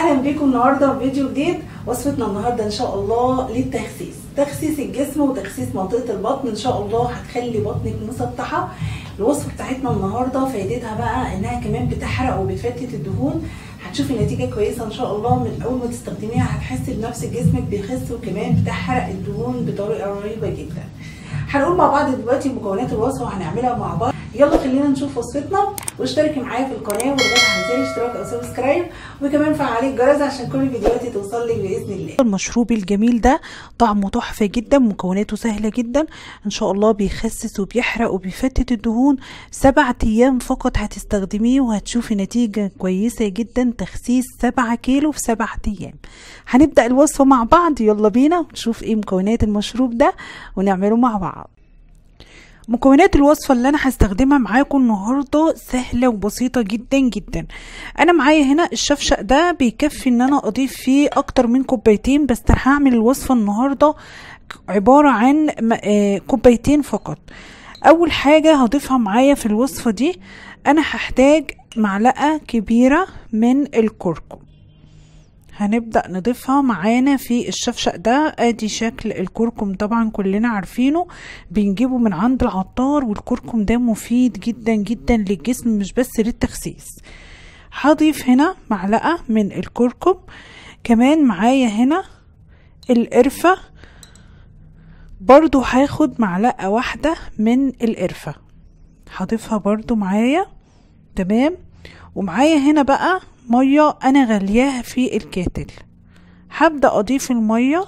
اهلا بيكم النهارده في فيديو جديد وصفتنا النهارده ان شاء الله للتخسيس تخسيس الجسم وتخسيس منطقه البطن ان شاء الله هتخلي بطنك مسطحه الوصفه بتاعتنا النهارده فايدتها بقى انها كمان بتحرق وبتفتت الدهون هتشوفي نتيجه كويسه ان شاء الله من اول ما تستخدميها هتحسي بنفس جسمك بيخس وكمان بتحرق الدهون بطريقه رهيبه جدا هنقول مع بعض دلوقتي مكونات الوصفه وهنعملها مع بعض يلا خلينا نشوف وصفتنا واشتركي معايا في القناه واضغطي على زر الاشتراك او سبسكرايب وكمان فعلي الجرس عشان كل فيديوهاتي توصل لك باذن الله المشروب الجميل ده طعمه تحفه جدا مكوناته سهله جدا ان شاء الله بيخسس وبيحرق وبيفتت الدهون سبعة ايام فقط هتستخدميه وهتشوفي نتيجه كويسه جدا تخسيس سبعة كيلو في سبعة ايام هنبدا الوصفه مع بعض يلا بينا نشوف ايه مكونات المشروب ده ونعمله مع بعض مكونات الوصفة اللي أنا هستخدمها معاكم النهاردة سهلة وبسيطة جدا جدا أنا معايا هنا الشفشق ده بيكفي إن أنا أضيف فيه أكتر من كوبايتين بس أنا هعمل الوصفة النهاردة عبارة عن كوبايتين فقط أول حاجة هضيفها معايا في الوصفة دي أنا هحتاج معلقة كبيرة من الكركم هنبدأ نضيفها معانا في الشفشق ده ادي شكل الكركم طبعا كلنا عارفينه بنجيبه من عند العطار والكركم ده مفيد جدا جدا للجسم مش بس للتخسيس هضيف هنا معلقة من الكركم كمان معايا هنا القرفة برضو هاخد معلقة واحدة من القرفة هضيفها برضو معايا تمام ومعايا هنا بقى مية انا غلياها في الكاتل هبدأ اضيف المية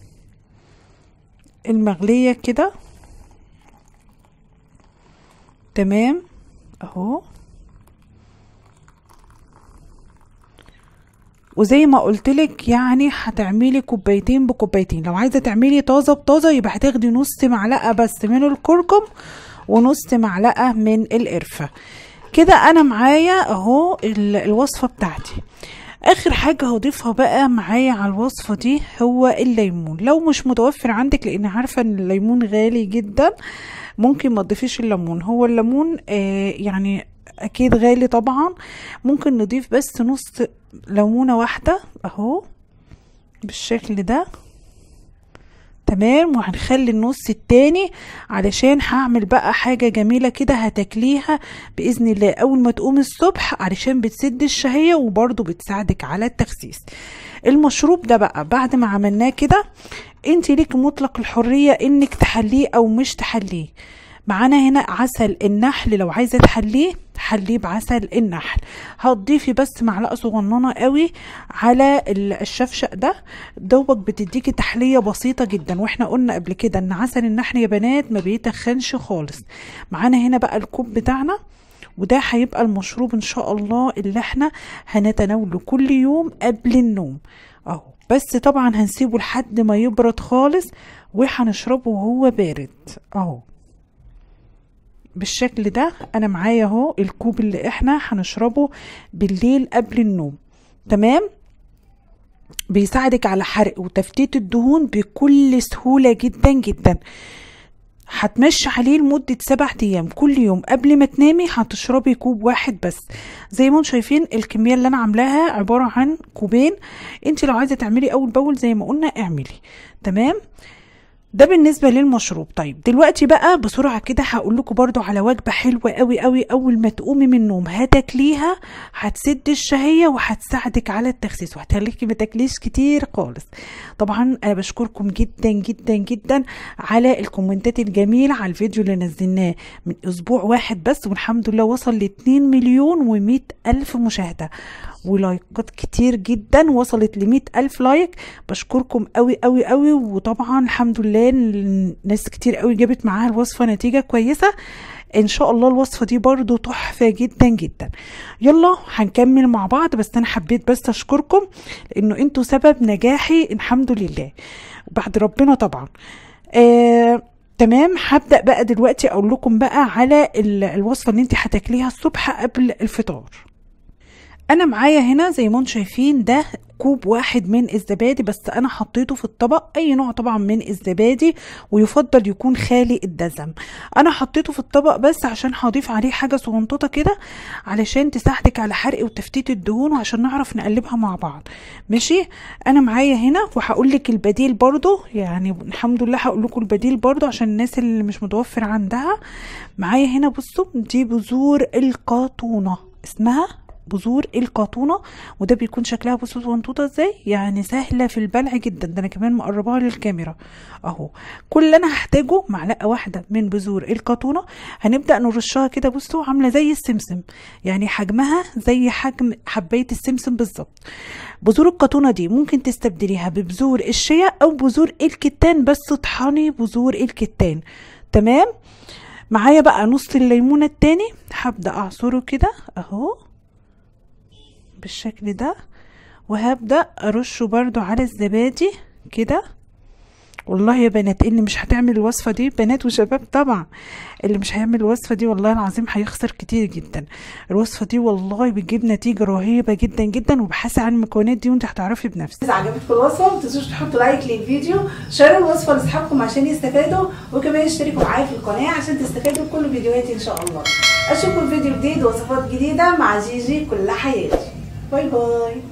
المغلية كده تمام اهو وزي ما قلتلك يعني هتعملي كوبايتين بكوبايتين لو عايزه تعملي طازه بطازه يبقى هتاخدي نص معلقه بس من الكركم ونص معلقه من القرفه كده انا معايا اهو الوصفه بتاعتي اخر حاجه هضيفها بقى معايا على الوصفه دي هو الليمون لو مش متوفر عندك لان عارفه ان الليمون غالي جدا ممكن ما تضيفيش الليمون هو الليمون آه يعني اكيد غالي طبعا ممكن نضيف بس نص ليمونه واحده اهو بالشكل ده تمام وهنخلي النص التاني علشان هعمل بقى حاجة جميلة كده هتاكليها بإذن الله أول ما تقوم الصبح علشان بتسد الشهية وبرضو بتساعدك على التخسيس المشروب ده بقى بعد ما عملناه كده انت ليك مطلق الحرية انك تحليه او مش تحليه معانا هنا عسل النحل لو عايزه تحليه حليه بعسل النحل هتضيفي بس معلقه صغننه قوي على الشفشق ده دوبك بتديكي تحليه بسيطه جدا واحنا قلنا قبل كده ان عسل النحل يا بنات ما بيتخنش خالص معانا هنا بقى الكوب بتاعنا وده هيبقى المشروب ان شاء الله اللي احنا هنتناوله كل يوم قبل النوم اهو بس طبعا هنسيبه لحد ما يبرد خالص وهنشربه وهو بارد اهو بالشكل ده انا معايا اهو الكوب اللي احنا هنشربه بالليل قبل النوم تمام بيساعدك على حرق وتفتيت الدهون بكل سهولة جدا جدا هتمشي عليه لمدة سبع أيام كل يوم قبل ما تنامي هتشربي كوب واحد بس زي ما انتم شايفين الكمية اللي أنا عاملاها عبارة عن كوبين انت لو عايزة تعملي أول بول زي ما قلنا اعملي تمام ده بالنسبه للمشروب طيب دلوقتي بقى بسرعه كده هقول لكم برضو على وجبه حلوه قوي قوي اول ما تقومي من النوم هتاكليها هتسد الشهيه وهتساعدك على التخسيس وهتخليكي ما تاكليش كتير خالص طبعا انا بشكركم جدا جدا جدا على الكومنتات الجميله على الفيديو اللي نزلناه من اسبوع واحد بس والحمد لله وصل ل 2 مليون و100 الف مشاهده ولايكات كتير جدا وصلت ل ألف لايك بشكركم قوي قوي قوي وطبعا الحمد لله ناس كتير قوي جابت معاها الوصفة نتيجة كويسة ان شاء الله الوصفة دي برضو تحفة جدا جدا يلا هنكمل مع بعض بس انا حبيت بس اشكركم لانه انتوا سبب نجاحي الحمد لله بعد ربنا طبعا آه تمام هبدا بقى دلوقتي اقول لكم بقى على الوصفه اللي انت هتاكليها الصبح قبل الفطار انا معايا هنا زي ما انتم شايفين ده كوب واحد من الزبادي بس انا حطيته في الطبق اي نوع طبعا من الزبادي ويفضل يكون خالي الدسم انا حطيته في الطبق بس عشان هضيف عليه حاجه صغنطوطه كده علشان تساعدك على حرق وتفتيت الدهون وعشان نعرف نقلبها مع بعض ماشي انا معايا هنا وهقول لك البديل برضو يعني الحمد لله هقول لكم البديل برضو عشان الناس اللي مش متوفر عندها معايا هنا بصوا دي بذور القاطونه اسمها بذور القاطونه وده بيكون شكلها بصوا صغنطوطه ازاي يعني سهله في البلع جدا ده انا كمان مقرباها للكاميرا اهو كل اللي انا هحتاجه معلقه واحده من بذور القاطونه هنبدا نرشها كده بصوا عامله زي السمسم يعني حجمها زي حجم حبايه السمسم بالظبط بذور القاطونه دي ممكن تستبدليها ببذور الشيا او بذور الكتان بس طحني بذور الكتان تمام معايا بقى نص الليمونه التاني هبدا اعصره كده اهو بالشكل ده وهبدا ارشه برضو على الزبادي كده والله يا بنات اللي مش هتعمل الوصفه دي بنات وشباب طبعا اللي مش هيعمل الوصفه دي والله العظيم هيخسر كتير جدا الوصفه دي والله بتجيب نتيجه رهيبه جدا جدا وبحثي عن المكونات دي وانت هتعرفي بنفسك اذا عجبتكم الوصفه ما تنسوش تحطوا لايك للفيديو شيروا الوصفه لاصحابكم عشان يستفادوا وكمان اشتركوا معايا في القناه عشان تستفادوا بكل فيديوهاتي ان شاء الله اشوفكم فيديو جديد وصفات جديده مع جيجي كل حياتي باي باي